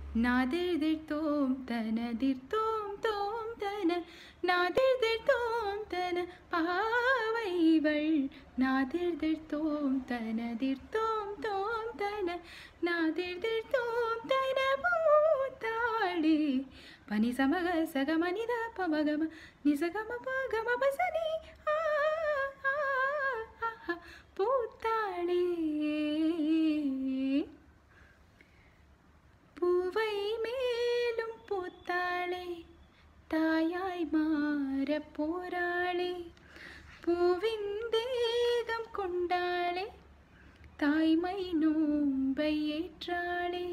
நாதிர்திர் தோம் தனதிர் தோம் தோம் தன நாதிர்திர் தோம் தன பாவைவள் நாதிர்திர் தோம் தனதிர் தோம் தோம் தன நாதிர்திர் தோம் தன பூத்தாளி பனி சமக சக மனித பமகம நிசகம பகம பசனி ஆ ஆ, ஆ, பூத்தாளி பூவை மேலும் பூத்தாளே தாயாய் மாற போராளே பூவின் தேகம் கொண்டாளே தாய்மை நோம்பை ஏற்றாளே